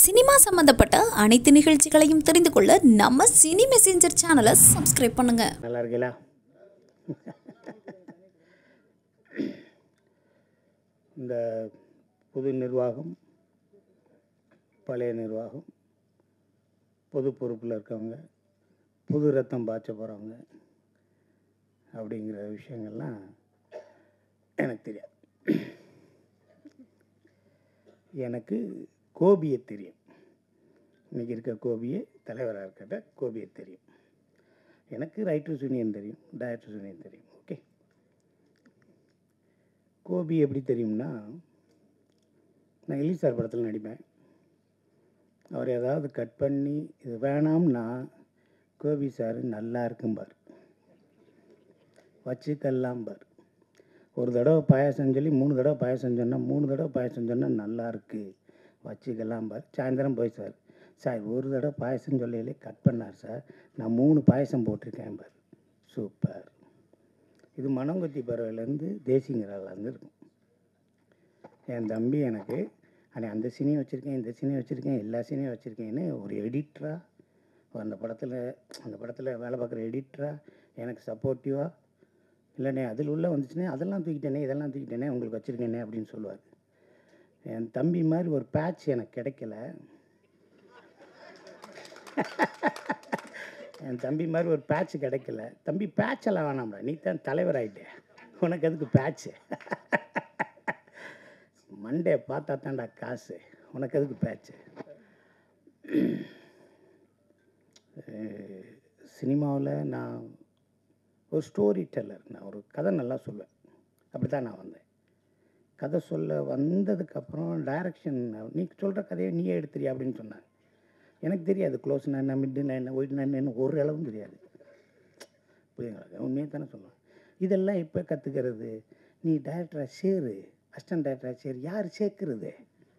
cinema சம்பந்தப்பட்ட அனைத்து நிகழ்ச்சிகளையும் தெரிந்து கொள்ள நம்ம சினி மெசேஞ்சர் சேனலை சப்ஸ்கிரைப் பண்ணுங்க நல்லா இருக்கீங்களா இந்த புது நிர்வாகம் பழைய நிர்வாகம் பொது பொறுப்பில் இருக்கவங்க புது ரத்தம் பாய்ச்ச போகிறவங்க அப்படிங்கிற விஷயங்கள்லாம் எனக்கு தெரியாது எனக்கு கோபியை தெரியும் இன்னைக்கு இருக்க கோபியை தலைவராக இருக்கிற கோபியை தெரியும் எனக்கு ரைட்டர்ஸ் யூனியன் தெரியும் டைரக்டர்ஸ் யூனியன் தெரியும் ஓகே கோபி எப்படி தெரியும்னா நான் எலிசார் படத்தில் நடிப்பேன் அவர் ஏதாவது கட் பண்ணி இது வேணாம்னா கோபி சார் நல்லா இருக்கும்பார் வச்சுக்கலாம் பார் ஒரு தடவை பாயாசம் சொல்லி மூணு தடவை பாயாசம் சொன்னால் மூணு தடவை பாயாசம் சொன்னால் நல்லா இருக்கு வச்சுக்கலாம் பார் சாயந்தரம் போய் சார் சார் ஒரு தடவை பாயசம் சொல்லையிலே கட் பண்ணார் சார் நான் மூணு பாயசம் போட்டிருக்கேன் பார் சூப்பர் இது மனங்கொத்தி பறவையிலேருந்து தேசிங்கிறாலேருந்து இருக்கும் என் தம்பி எனக்கு அண்ணே அந்த சீனையும் வச்சுருக்கேன் இந்த சீனையும் வச்சுருக்கேன் எல்லா சீனையும் வச்சுருக்கேன்னு ஒரு எடிட்டராக அந்த படத்தில் அந்த படத்தில் வேலை பார்க்குற எடிட்டராக எனக்கு சப்போர்ட்டிவாக இல்லைண்ணே அதில் உள்ள வந்துச்சுன்னே அதெல்லாம் தூக்கிட்டேனே இதெல்லாம் தூக்கிட்டேனே உங்களுக்கு வச்சுருக்கேனே அப்படின்னு சொல்லுவார் என் தம்பி மாதிரி ஒரு பேட்ச் எனக்கு கிடைக்கல என் தம்பி மாதிரி ஒரு பேட்ச் கிடைக்கல தம்பி பேட்செல்லாம் வேணாம்டா நீ தான் தலைவர் ஆகிட்டே உனக்கு எதுக்கு பேட்ச்சு மண்டே பார்த்தா தான்டா காசு உனக்கு எதுக்கு பேட்ச்சு சினிமாவில் நான் ஒரு ஸ்டோரி டெல்லர் நான் ஒரு கதை நல்லா சொல்லுவேன் அப்படி தான் நான் வந்தேன் கதை சொல்ல வந்ததுக்கப்புறம் டைரக்ஷன் நீ சொல்கிற கதையை நீயே எடுத்துறியா அப்படின்னு சொன்னாங்க எனக்கு தெரியாது க்ளோஸ்னா என்ன மிட்டுனா என்ன ஒயிட்னா என்ன ஒரு அளவும் தெரியாது புரியுங்களா உண்மையை தானே சொல்லுவேன் இதெல்லாம் இப்போ கற்றுக்கிறது நீ டைரக்டராக சேரு அசிஸ்டன்ட் டைரக்டராக சேரு யார் சேர்க்குறது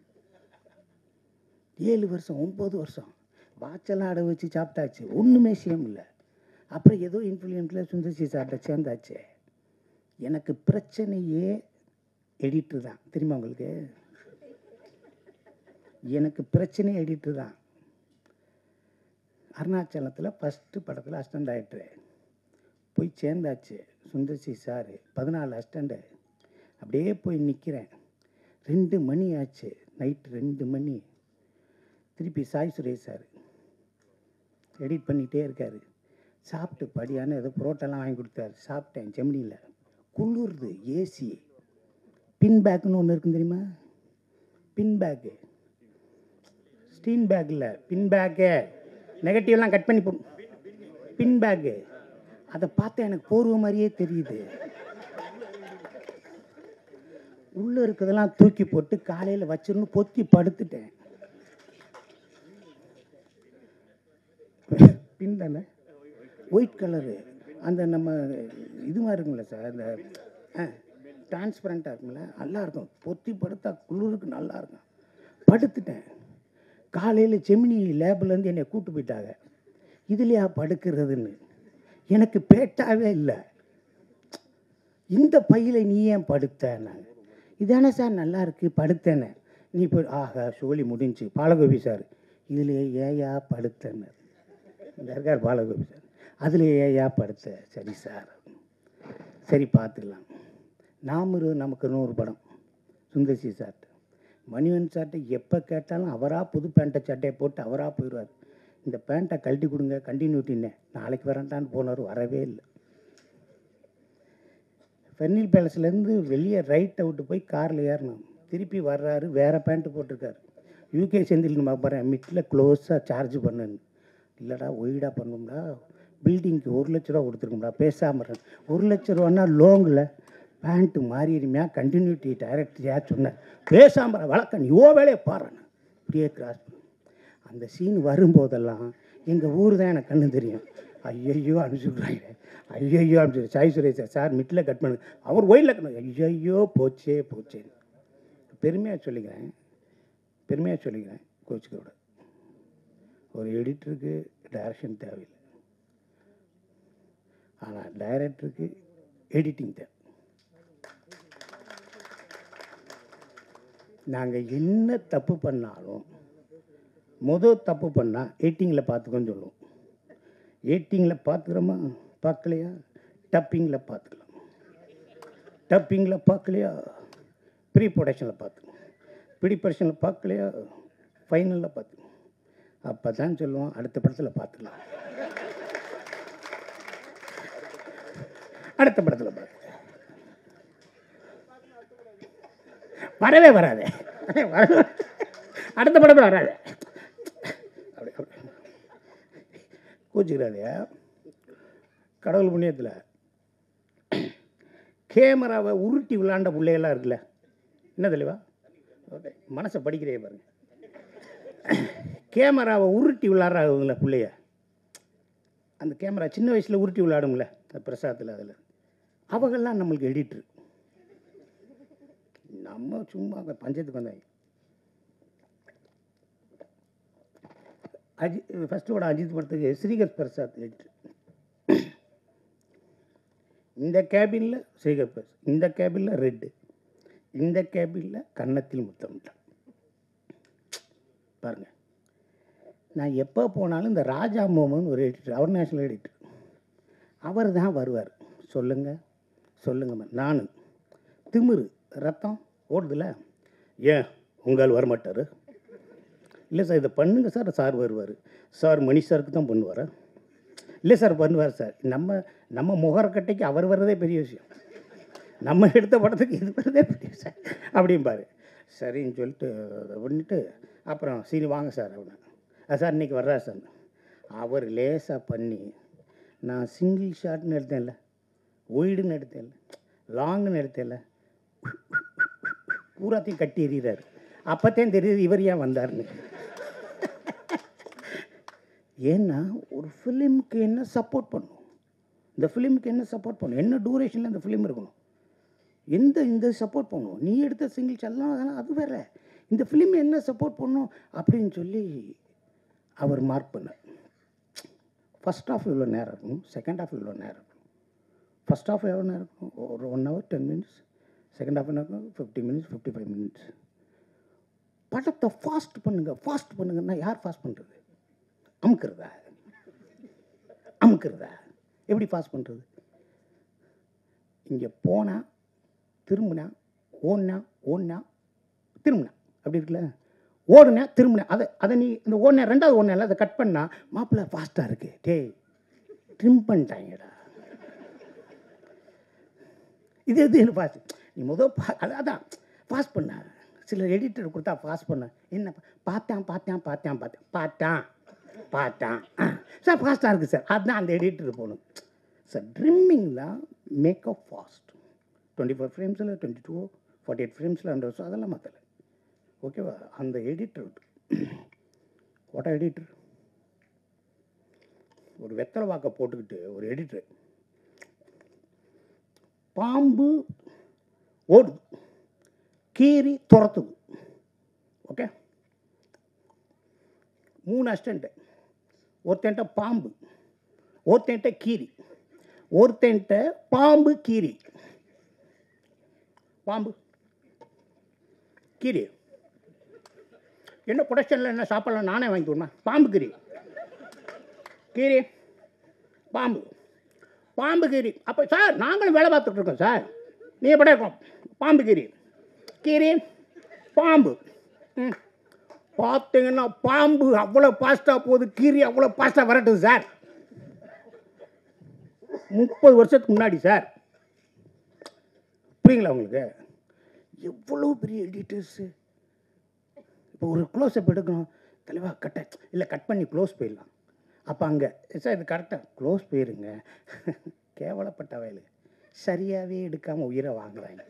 ஏழு வருஷம் ஒம்பது வருஷம் வாட்செல்லாம் அடை வச்சு சாப்பிட்டாச்சு ஒன்றுமே சேம் இல்லை அப்புறம் ஏதோ இன்ஃப்ளூயன்ஸில் சுந்தர்சி சார்ட்ட சேர்ந்தாச்சு எனக்கு பிரச்சனையே எடிட்டர் தான் தெரியுமா உங்களுக்கு எனக்கு பிரச்சனை எடிட்டர் தான் அருணாச்சலத்தில் ஃபஸ்ட்டு படத்தில் அசிஸ்டண்ட் டைரக்டரு போய் சேர்ந்தாச்சு சுந்தர்சி சார் பதினாலு அசிஸ்டண்ட்டு அப்படியே போய் நிற்கிறேன் ரெண்டு மணி ஆச்சு நைட்டு ரெண்டு மணி திருப்பி சாய் சுரேஷ் சார் எடிட் பண்ணிகிட்டே இருக்கார் சாப்பிட்டு படியான்னு ஏதோ புரோட்டெல்லாம் வாங்கி கொடுத்தாரு சாப்பிட்டேன் ஜெமினியில் குளிருது ஏசி பின் பேக்குன்னு ஒன்று இருக்கும் தெரியுமா பின் பேக்கு ஸ்டீன் பேக் இல்லை பின் பேக்கு நெகட்டிவ்லாம் கட் பண்ணி போ பின் பேக்கு அதை பார்த்தா எனக்கு போர்வ மாதிரியே தெரியுது உள்ளே இருக்கிறதெல்லாம் தூக்கி போட்டு காலையில் வச்சிருந்து பொத்தி படுத்துட்டேன் பின் தானே ஒயிட் கலரு அந்த நம்ம இது மாதிரி இருக்கும்ல சார் அந்த ஆ டிரான்ஸ்பரண்ட்டாக இருக்கும்ல நல்லா இருக்கும் பொத்தி படுத்தா குளிருக்கு நல்லா இருக்கும் படுத்துட்டேன் காலையில் செமினி லேப்லேருந்து என்னை கூட்டு போயிட்டாங்க இதுலையா படுக்கிறதுன்னு எனக்கு பேட்டாவே இல்லை இந்த பையில நீ ஏன் படுத்தேன்னாங்க இதானே சார் நல்லா இருக்கு படுத்தேன்னு நீ போய் ஆஹா சோழி முடிஞ்சு பாலகோபி சார் இதில் ஏயா படுத்தேன்னு இந்த இருக்கார் பாலகோபி சார் அதில் ஏயா படுத்த சரி சார் சரி பார்த்துக்கலாம் நாமரு நமக்கு நூறு படம் சுந்தர்சி சார்ட்ட மணிவன் சார்ட்ட எப்போ கேட்டாலும் அவராக புது பேண்ட்டை சட்டையை போட்டு அவராக போயிடுவார் இந்த பேண்ட்டை கழட்டி கொடுங்க கண்டினியூட்டின்னே நாளைக்கு வரேன்டான்னு போனார் வரவே இல்லை ஃபெர்னில் பேலஸ்லேருந்து வெளியே ரைட் அவுட்டு போய் காரில் ஏறணும் திருப்பி வர்றாரு வேறு பேண்ட்டு போட்டிருக்காரு யூகே செந்தில் நான் போகிறேன் மிட்டில் க்ளோஸாக சார்ஜ் பண்ணுன்னு இல்லைடா ஒய்டாக பண்ணும்டா பில்டிங்க்கு ஒரு லட்ச ரூபா கொடுத்துருக்கோம்டா பேசாமல் இருக்கேன் ஒரு லட்ச ரூபான்னா லோங்கில் பேண்ட்டு மாறிடுமையா கண்டினியூட்டி டைரக்டரியா சொன்னேன் பேசாமல் வழக்கம் நீ ஓ வேலையை பாருன்னு இப்படியே கிராஸ் பண்ணு அந்த சீன் வரும்போதெல்லாம் எங்கள் ஊர் தான் எனக்கு கண்ணு தெரியும் ஐயையோ அனுப்பிச்சுட்றாங்க ஐயையோ அனுப்பிச்சு Sai Suresh sir sir middle cut பண்ணு அவர் ஒயிலில் கட் ஐயையோ போச்சே போச்சே பெருமையாக சொல்லிக்கிறேன் பெருமையாக சொல்லிக்கிறேன் கோச்சுக்கோட ஒரு எடிட்டருக்கு டைரக்ஷன் தேவையில்லை ஆனால் டைரக்டருக்கு எடிட்டிங் தேவை நாங்கள் என்ன தப்பு பண்ணாலும் முதல் தப்பு பண்ணால் எயிட்டிங்கில் பார்த்துக்கோன்னு சொல்லுவோம் எயிட்டிங்கில் பார்த்துக்கிறோமா பார்க்கலையா டப்பிங்கில் பார்த்துக்கலாம் டப்பிங்கில் பார்க்கலையா ப்ரீ ப்ரொடக்ஷனில் பார்த்துக்கணும் ப்ரீ ப்ரொடக்ஷனில் பார்க்கலையா ஃபைனலில் பார்த்துக்கணும் அப்போ தான் சொல்லுவோம் அடுத்த படத்தில் பார்த்துக்கலாம் அடுத்த படத்தில் பார்த்து வரவே வராது வரவே- அடுத்த படத்தில் வராது அப்படி அப்படி கூச்சிக்கிறாதே கடவுள் புண்ணியத்தில் கேமராவை உருட்டி விளாண்ட பிள்ளையெல்லாம் இருக்குல்ல என்ன தெளிவா ஓகே மனசை படிக்கிறே பாருங்க கேமராவை உருட்டி விளாட்றாங்கள பிள்ளைய அந்த கேமரா சின்ன வயசில் உருட்டி விளையாடும்ல அந்த பிரசாதத்தில் அதில் அவங்கெல்லாம் நம்மளுக்கு எடிட்ரு நம்ம சும்மா அங்க பஞ்சத்துக்கு வந்தாங்க அஜித் ஃபஸ்ட்டோட அஜித் படத்துக்கு ஸ்ரீகர் பிரசாத் எடிட்ரு இந்த கேபினில் ஸ்ரீகர் பிரசாத் இந்த கேபினில் ரெட்டு இந்த கேபினில் கன்னத்தில் முத்தமிட்டான் பாருங்க நான் எப்போ போனாலும் இந்த ராஜா மோமன் ஒரு எடிட்டர் அவர் நேஷனல் எடிட்டர் அவர் தான் வருவார் சொல்லுங்கள் சொல்லுங்க நானும் திமிரு ரத்தம் ஓடுதுல ஏன் உங்கள் வரமாட்டார் இல்லை சார் இதை பண்ணுங்க சார் சார் வருவார் சார் மணி சாருக்கு தான் பண்ணுவார் இல்லை சார் பண்ணுவார் சார் நம்ம நம்ம முகரக்கட்டைக்கு அவர் வர்றதே பெரிய விஷயம் நம்ம எடுத்த படத்துக்கு இது வர்றதே பெரிய விஷயம் அப்படிம்பாரு சரின்னு சொல்லிட்டு அதை பண்ணிட்டு அப்புறம் சீனி வாங்க சார் அப்படின்னு "ஆ, சார் இன்னைக்கு வர்றா சார் அவர் லேசாக பண்ணி நான் சிங்கிள் ஷாட்னு எடுத்தேன்ல ஒய்டுன்னு எடுத்தேன்ல லாங்குன்னு எடுத்தேன்ல பூராத்தையும் கட்டி எறிகிறாரு அப்போத்தான் தெரியுது இவர் ஏன் வந்தார்னு ஏன்னா ஒரு ஃபிலிமுக்கு என்ன சப்போர்ட் பண்ணும் இந்த ஃபிலிமுக்கு என்ன சப்போர்ட் பண்ணும் என்ன டூரேஷனில் இந்த ஃபிலிம் இருக்கணும் எந்த இந்த சப்போர்ட் பண்ணும் நீ எடுத்த சிங்கிள் ஷாட்லாம் அதெல்லாம் அது வேற இந்த ஃபிலிம் என்ன சப்போர்ட் பண்ணும் அப்படின்னு சொல்லி அவர் மார்க் பண்ணார் ஃபஸ்ட் ஆஃப் இவ்வளோ நேரம் இருக்கணும் செகண்ட் ஆஃப் இவ்வளோ நேரம் இருக்கணும் ஃபஸ்ட் ஆஃப் எவ்வளோ நேரம் இருக்கும் ஒரு one hour ten minutes second half என்ன இருக்கும் fifty minutes fifty five minutes படத்தை ஃபாஸ்ட் பண்ணுங்க ஃபாஸ்ட் பண்ணுங்கன்னா யார் ஃபாஸ்ட் பண்ணுறது அமுக்கிறதா அமுக்கிறதா எப்படி ஃபாஸ்ட் பண்ணுறது இங்கே போனால் திரும்பினா ஓடினா ஓடினா திரும்பினா அப்படி இருக்குல்ல ஓடுனா திரும்பினா அதை அதை நீ இந்த ஓடின ரெண்டாவது ஓடினா அதை கட் பண்ணா மாப்பிள்ளை ஃபாஸ்ட்டாக இருக்கு டேய் ட்ரிம் பண்ணிட்டாங்கடா இது எது ஃபாஸ்ட் நீ முதல் பா அது- அதான் ஃபாஸ்ட் பண்ண சில எடிட்டர் கொடுத்தா ஃபாஸ்ட் பண்ண என்ன பார்த்தான் பார்த்தான் பார்த்தான் பார்த்தேன் பார்த்தான் பார்த்தான் ஆ சார் ஃபாஸ்ட்டாக இருக்குது சார் அதுதான் அந்த எடிட்டர் போகணும் சார் ட்ரிம்மிங் தான் மேக்கப் ஃபாஸ்ட் டுவெண்ட்டி ஃபோர் ஃப்ரேம்ஸில் டுவெண்ட்டி டூ ஃபார்ட்டி எயிட் ஃப்ரேம்ஸில் ஹண்ட்ரட் வருஷம் அதெல்லாம் மாற்றலை ஓகேவா அந்த எடிட்டர் வாட் எடிட்டர் ஒரு வெத்தலை வாக்கை போட்டுக்கிட்டு ஒரு எடிட்டர் பாம்பு ஓடுது கீரி துரத்துது ஓகே மூணு அஸ்டண்ட்டு ஒருத்தன்ட்ட பாம்பு ஒருத்தன்ட்ட கீரி ஒருத்தன்ட்ட பாம்பு கீரி பாம்பு கீரி என்ன ப்ரொடக்ஷனில் என்ன சாப்பாடுலாம் நானே வாங்கி கொடுமா பாம்பு கீரி கீரி பாம்பு பாம்பு கீரி அப்போ சார் நாங்களும் வேலை பார்த்துட்டு இருக்கோம் சார் நீங்கள் படம் இருக்கோம் பாம்பு கீரி கீரி பாம்பு ம் பார்த்தீங்கன்னா பாம்பு அவ்வளோ பாஸ்ட்டாக போகுது கீரி அவ்வளோ பாஸ்ட்டாக வரட்டுது சார் முப்பது வருஷத்துக்கு முன்னாடி சார் புரியுங்களா உங்களுக்கு எவ்வளோ பெரிய எடிட்டர்ஸு இப்போ ஒரு க்ளோஸ் அப் எடுக்கணும் தலைவா கட்ட இல்லை கட் பண்ணி க்ளோஸ் போயிடலாம் அப்போ அங்கே சார் இது கரெக்டாக க்ளோஸ் போயிருங்க கேவலப்பட்ட வயலு சரியாகவே எடுக்காமல் உயிரை வாங்குறாங்க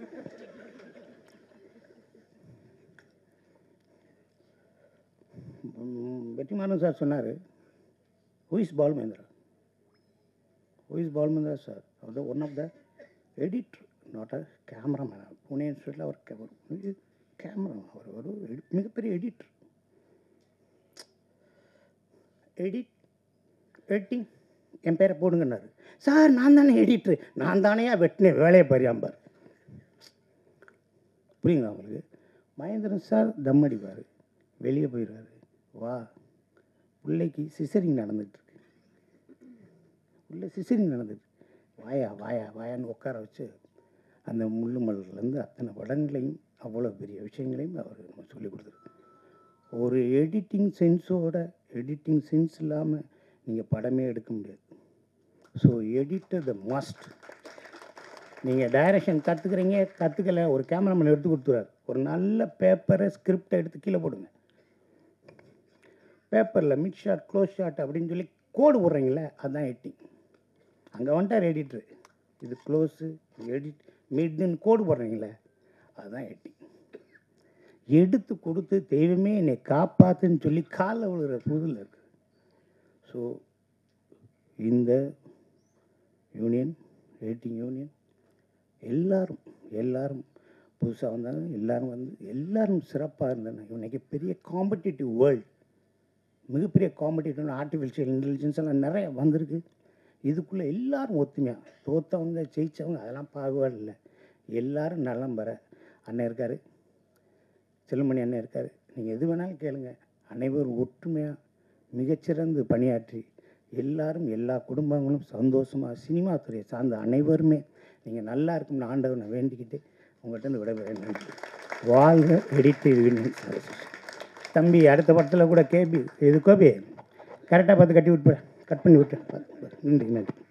ம், வெற்றிமாறன் சார் சொன்னார் who is Balu Mahendra who is Balu Mahendra sir அவர் one of the editor not a cameraman Pune இன்ஸ்டியூட்டில் அவர் கேமரா அவர் ஒரு எடி- மிகப்பெரிய எடிட்டர் எடிட் எடிட்டிங் என் பேரை போடுங்கன்னாரு சார் நான் தானே எடிட்ரு நான் தானே வெட்டினேன் வேலையை பரியாம்பார் புரியுங்களா உங்களுக்கு மகேந்திரன் சார் தம் அடிப்பார் வெளியே போயிடுவார் வா பிள்ளைக்கு சிசரிங் நடந்துகிட்ருக்கு உள்ள சிசரிங் நடந்துட்டு வாயா வாயா வாயான்னு உட்கார வச்சு அந்த முள்ளு மலர்லேருந்து அத்தனை படங்களையும் அவ்வளோ பெரிய விஷயங்களையும் அவர் நம்ம சொல்லிக் கொடுத்துருக்கு ஒரு எடிட்டிங் சென்ஸோட எடிட்டிங் சென்ஸ் இல்லாமல் நீங்கள் படமே எடுக்க முடியாது ஸோ எடிட்டர் த மஸ்ட் நீங்கள் டைரக்ஷன் கற்றுக்குறீங்க கற்றுக்கல ஒரு கேமராமேன் எடுத்து கொடுத்துருவார் ஒரு நல்ல பேப்பரை ஸ்கிரிப்டை எடுத்து கீழே போடுங்க பேப்பரில் மிட் ஷாட் க்ளோஸ் ஷாட் அப்படின்னு சொல்லி கோடு போடுறீங்களே அதுதான் எடிட்டிங் அங்கே வந்துட்டார் எடிட்ரு இது க்ளோஸு எடிட் மிட்னு கோடு போடுறீங்களே அதுதான் எடிட்டிங் எடுத்து கொடுத்து தெய்வமே என்னை காப்பாத்துன்னு சொல்லி காலில் விழுகிற புதில் இருக்குது ஸோ இந்த யூனியன் எடிட்டிங் யூனியன் எல்லாரும் எல்லாரும் புதுசாக வந்தாங்க எல்லாரும் வந்து எல்லாரும் சிறப்பாக இருந்தாங்க இன்னைக்கு பெரிய காம்படிட்டிவ் வேர்ல்டு மிகப்பெரிய காம்படிட்டிவ் ஆர்டிஃபிஷியல் இன்டெலிஜென்ஸ் எல்லாம் நிறைய வந்திருக்கு இதுக்குள்ளே எல்லாரும் ஒத்துமையாக தோத்தவங்க ஜெயித்தவங்க அதெல்லாம் பாகுபாடு இல்லை எல்லாரும் நலம் பெற அண்ணன் இருக்கார் செல்லுமணி அண்ணன் இருக்கார் நீங்கள் எது வேணாலும் கேளுங்க அனைவரும் ஒற்றுமையாக மிகச்சிறந்து பணியாற்றி எல்லாரும் எல்லா குடும்பங்களும் சந்தோஷமாக சினிமா துறையை சார்ந்த அனைவருமே நீங்கள் நல்லா இருக்கும்னு ஆண்டவனை வேண்டிக்கிட்டு உங்கள்கிட்ட இருந்து விடைபெறேன் நன்றி வாழ்க எடிட்டிவ் யூனியன் தம்பி அடுத்த படத்தில் கூட கேபி இது கோபி கரெக்டாக பார்த்து கட்டி விட்டு கட் பண்ணி விட்டு நன்றி நன்றி